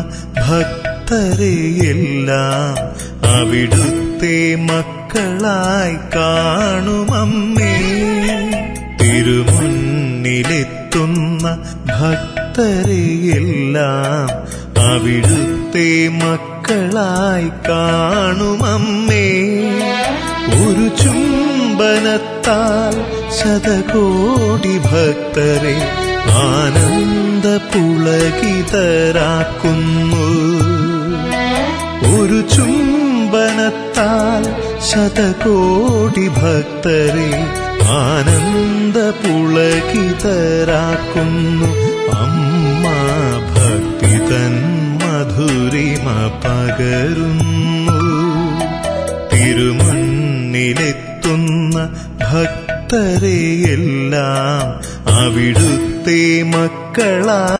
ഭക്തരെയെല്ലാം അവിടുത്തെ മക്കളായി കാണുമമ്മേ തിരുമുന്നിലെത്തുന്ന ഭക്തരെയെല്ലാം അവിടുത്തെ മക്കളായി കാണുമമ്മേ ഒരു ചുംബനത്താൽ ശതകോടി ഭക്തരെ ആനന്ദ പുളകിതരാക്കുന്നു ഒരു ചുംബനത്താൽ ശതകോടി ഭക്തരെ ആനന്ദ പുളകിതരാക്കുന്നു അമ്മ ഭക്തി തൻ മധുരിമ പകരുന്നു തിരുമുന്നിലെത്തുന്ന ഭക്തരെയെല്ലാം അവിടുത്തെ മക്കളാ